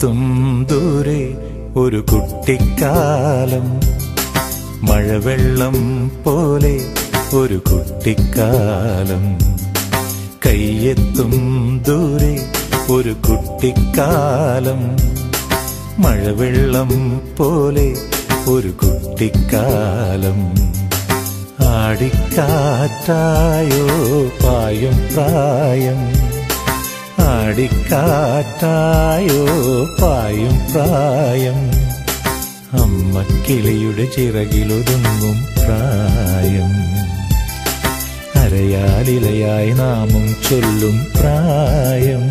കയ്യെത്തും ദൂരെ ഒരു കുട്ടിക്കാലം മഴവെള്ളം പോലെ ഒരു കുട്ടിക്കാലം കയ്യെത്തും ദൂരെ ഒരു കുട്ടിക്കാലം മഴവെള്ളം പോലെ ഒരു കുട്ടിക്കാലം ആടിക്കാറ്റായോ പായും പ്രായം ആടിക്കാറ്റായോ പായും പ്രായം അമ്മ കിളിയുടെ ചിറകിലൊതുങ്ങും പ്രായം അരയാലിലയായി നാമം ചൊല്ലും പ്രായം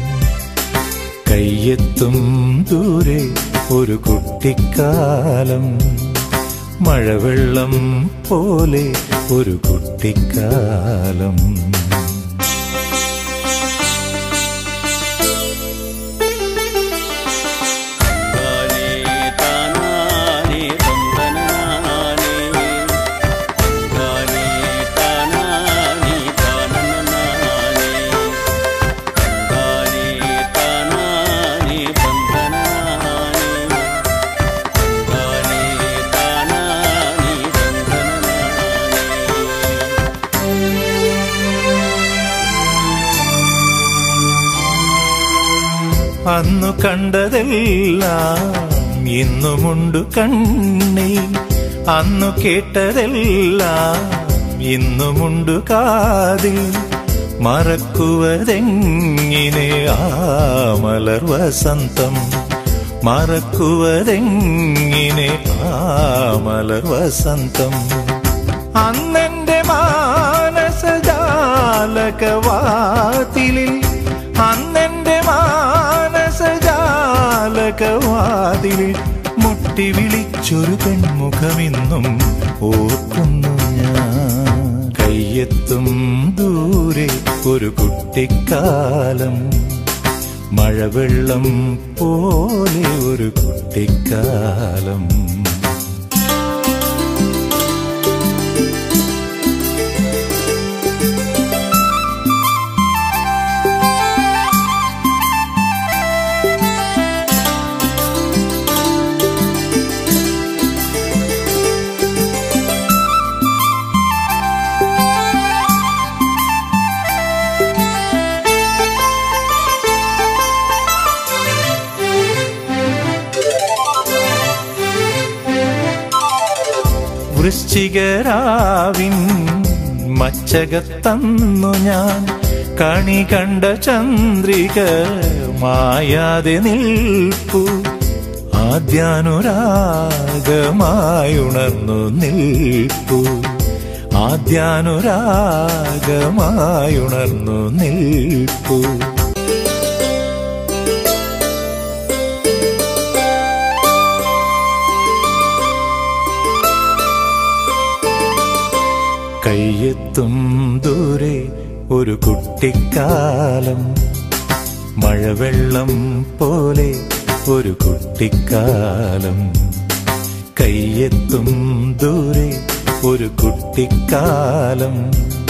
കയ്യെത്തും ദൂരെ ഒരു കുട്ടിക്കാലം മഴവെള്ളം പോലെ ഒരു കുട്ടിക്കാലം താനേ താനാനേ തന്തനാനേ താനേ താനാനേ താനനാനേ താനേ താനാനേ തന്തനാനേ താനേ താനാനേ തന്തനാനേ അന്നു കണ്ടതെല്ലാം ഇന്നുമുണ്ടു കണ്ണിൽ അന്നു കേട്ടതെല്ലാം ഇന്നുമുണ്ടു കാതിൽ മറക്കുവതെങ്ങിനെ ആ മലർ വസന്തം മറക്കുവതെങ്ങിനെ ആ മലർ വസന്തം അന്നെന്റെ മാനസജാലകവാതിലിൽ അന്നെന്റെ മാനസജാലകവാതിലിൽ മുട്ടി വിളിച്ചൊരു പെൺമുഖമിന്നും ഓർക്കുന്നു ഞാൻ കയ്യെത്തും ദൂരെ ഒരു കുട്ടിക്കാലം മഴവെള്ളം പോലെ ഒരു കുട്ടിക്കാലം വൃശ്ചികരാവിൻ മച്ചകത്തന്നു ഞാൻ കണി കണ്ട ചന്ദ്രിക മായാതെ നിൽപ്പു ആദ്യാനുരാഗമായുണർന്നു നിൽപ്പു ആദ്യാനുരാഗമായുണർന്നു നിൽപ്പു കയ്യെത്തും ദൂരെ ഒരു കുട്ടിക്കാലം മഴവെള്ളം പോലെ ഒരു കുട്ടിക്കാലം കയ്യെത്തും ദൂരെ ഒരു കുട്ടിക്കാലം